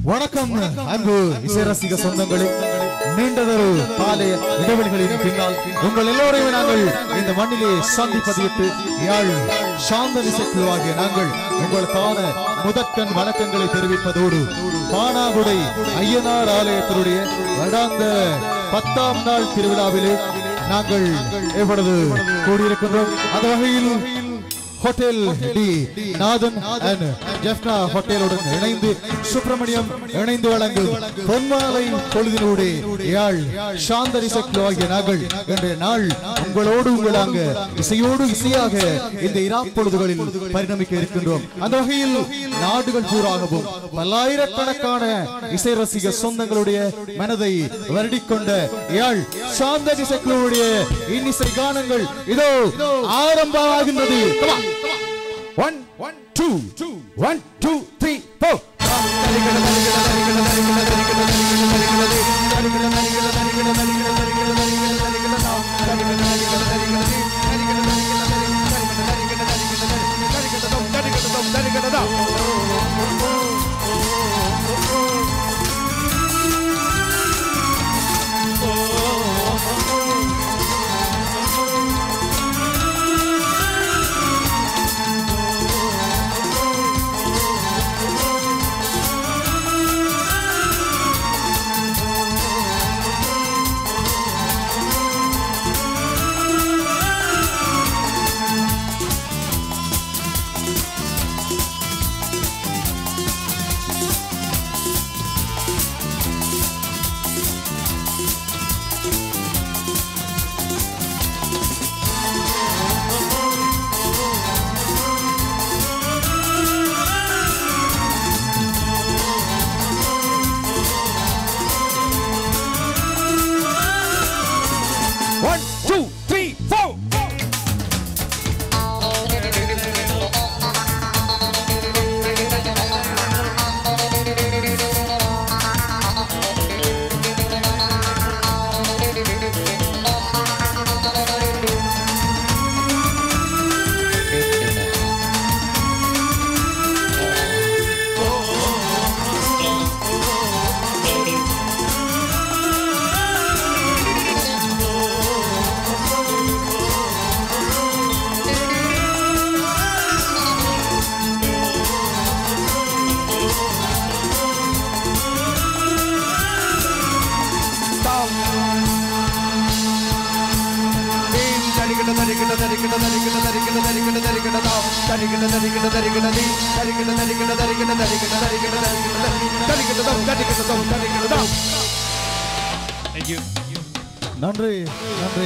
வணக்கம் அன்பு இசை ரசிக சொந்தங்களே நீண்டதொரு பாலைய இடைவெளிகளின் பின்னால் உங்கள் எல்லோரையும் நாங்கள் இந்த மண்ணிலே சந்திப்பதையிட்டு யாழ் சாந்த இசைக்குழுவாகிய நாங்கள் உங்களுக்கான முதற்கண் வணக்கங்களை தெரிவிப்பதோடு பானாகுடை ஐயனார் ஆலயத்தினுடைய வருடாந்த பத்தாம் நாள் திருவிழாவிலே நாங்கள் எப்பொழுது கூடியிருக்கின்றோம் அந்த வகையில் hotel T Nathan and Jaffna ஹோட்டலுடன் இணைந்து சுப்பிரமணியம் இணைந்து வழங்கும் பொன்மாலை பொழுதினூடே யாழ் சாந்தரி சக்தி ஆகிய நாங்கள் இன்றைய நாள் உங்களோடு உங்களாங்க இசையோடு இசையாக இந்த இரா பொழுதுகளில் பரிணமிக்க இருக்கின்றோம் அந்த வகையில் நாடுகள் பூராகவும் பல்லாயிரக்கணக்கான இசை ரசிக சொந்தங்களுடைய மனதை வருடிக்கொண்ட யாழ் சாந்தரி சக்தியுடைய இன்னிசை கானங்கள் இதோ ஆரம்பமாகின்றது Come on. One, one, two, two, one, two, three, four. One, two, three, four. நன்றி நன்றி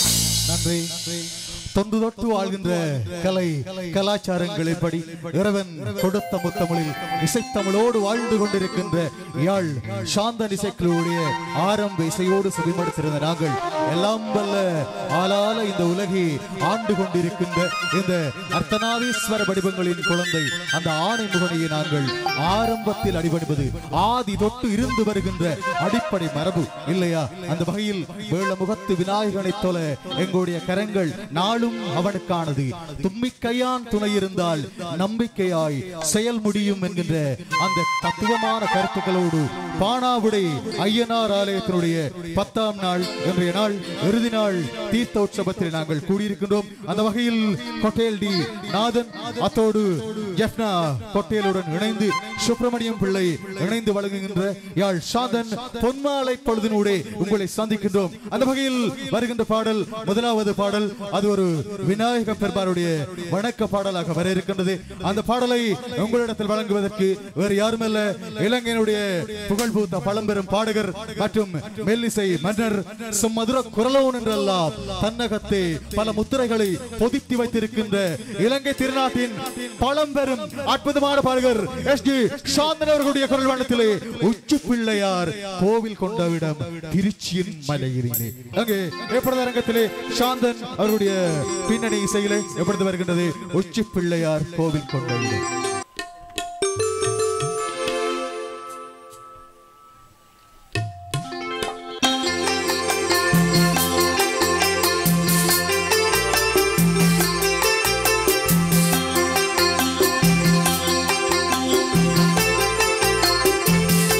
நன்றி தொன்று தொட்டு வாழ்கின்ற கலை கலாச்சாரங்களின்படி இறைவன் கொடுத்த முத்தமிழில் இசைத்தமிழோடு வாழ்ந்து கொண்டிருக்கின்ற யாழ் சாந்த இசைக்களுடைய ஆரம்ப இசையோடு செவிமடுத்திருந்த நாங்கள் எல்லாம் வல்ல ஆளால இந்த உலகை ஆண்டு கொண்டிருக்கின்ற இந்த அர்த்தநாதீஸ்வர வடிவங்களின் குழந்தை அந்த ஆணை முகனையை நாங்கள் ஆரம்பத்தில் அடிபணிவது ஆதி தொட்டு இருந்து வருகின்ற அடிப்படை மரபு இல்லையா அந்த வகையில் வேளமுகத்து விநாயகனைத் தொல எங்களுடைய கரங்கள் நாளும் அவனுக்கானது தும்பிக்கையான் துணை இருந்தால் நம்பிக்கையாய் செயல் முடியும் என்கின்ற அந்த தத்துவமான கருத்துக்களோடு பானாவுடை ஐயனார் ஆலயத்தினுடைய பத்தாம் நாள் இன்றைய நாள் இறுதி நாள் தீர்த்த உற்சவத்தில் நாங்கள் கூடியிருக்கின்றோம் அந்த வகையில் கொட்டேல் டி நாதன் அத்தோடு ஜெஃப்னா கொட்டேலுடன் இணைந்து சுப்பிரமணியம் பிள்ளை இணைந்து வழங்குகின்ற யாழ் சாதன் பொன்மாலை பொழுதினூடே உங்களை சந்திக்கின்றோம் அந்த வகையில் வருகின்ற பாடல் முதலாவது பாடல் அது ஒரு விநாயக பெருமானுடைய வணக்க பாடலாக வர இருக்கின்றது அந்த பாடலை உங்களிடத்தில் வழங்குவதற்கு வேறு யாருமல்ல இலங்கையினுடைய புகழ்பூத்த பழம்பெரும் பாடகர் மற்றும் மெல்லிசை மன்னர் சும்மதுர குரலோன் என்றெல்லாம் தன்னகத்தே பல முத்திரைகளை பொதித்து வைத்திருக்கின்ற இலங்கை திருநாட்டின் பழம்பெரும் அற்புதமான பாடகர் எஸ் ஜி சாந்தன் அவர்களுடைய குரல் வண்ணத்திலே உச்சி பிள்ளையார் கோவில் கொண்டவிடம் திருச்சியின் மலையிலே அங்கே எப்பொழுது அரங்கத்திலே சாந்தன் அவர்களுடைய பின்னணி இசையிலே எப்பொழுது வருகின்றது உச்சி பிள்ளையார் கோவில் கொண்டவிடம் Thank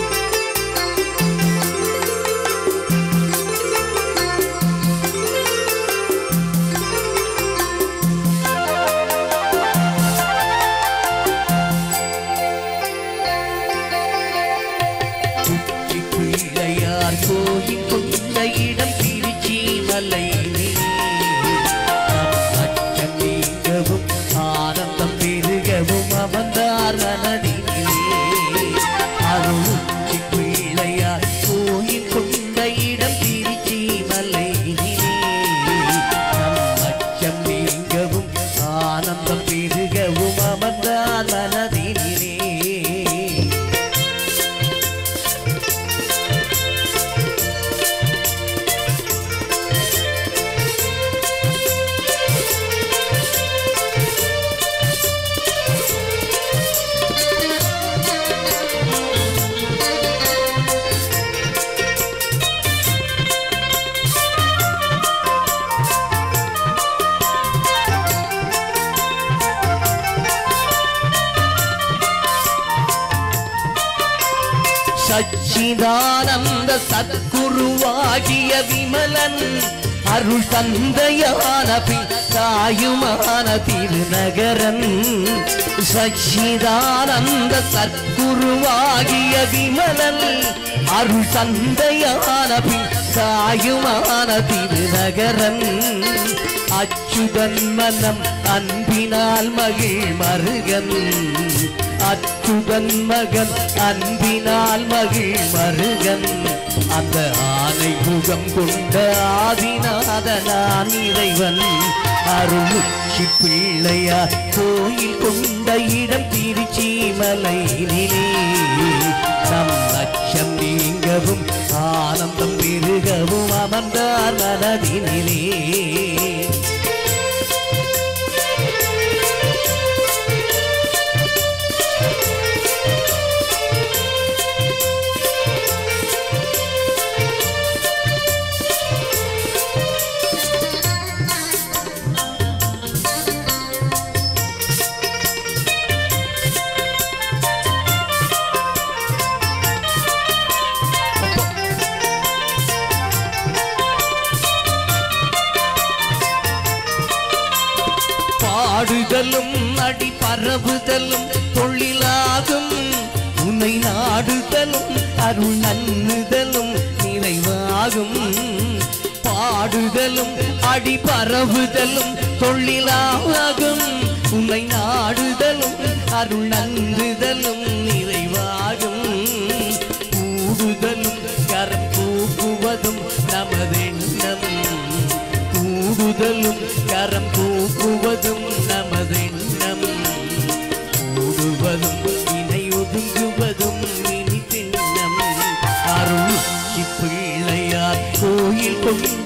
கோயில் கொண்ட இடம் திருச்சி மலை அச்சம் நீங்கவும் ஆனந்தம் பெருகவும் அமர்ந்தார் மனதிலே அருளுச்சி பிள்ளையார் கோயில் கொண்ட இடம் திருச்சி மலை அச்சம் நீங்கவும் ஆனந்தம் பெருகவும் அமர்ந்தார் மனதிலே சச்சிதானந்த சத்குருவாகிய விமலன் அருள் தந்தையான பின் தாயுமான திருநகரன் சச்சிதானந்த சத்குருவாகிய விமலன் அருள் தந்தையான பின் தாயுமான திருநகரன் அச்சுதன் மனம் அன்பினால் மகிழ் மருகன் அச்சுதன் மகன் அன்பினால் மகிழ் மருகன் அந்த ஆனை முகம் கொண்ட ஆதிநாதனான் இறைவன் அருளுச்சி பிள்ளையார் கோயில் கொண்ட இடம் திருச்சி மலையிலே நம் அச்சம் நீங்கவும் ஆனந்தம் பெருகவும் அமர்ந்தார் மனதினிலே பாடுதலும் அடி பரவுதலும் தொழிலாகும் உன்னை நாடுதலும் அருள் நன்னுதலும் நிறைவாகும் பாடுதலும் அடி பரவுதலும் தொழிலாகும் உன்னை நாடுதலும் அருள் நன்றுதலும் நிறைவாகும் கூடுதலும் கரம் கூப்புவதும் நமதெண்ணம் கூடுதலும் கரம் கூப்புவதும் நமதெண்ணம் கூடுவதும் இணை ஒதுங்குவதும் இனி திண்ணம் அருள் பிள்ளையார் கோயில் கொண்ட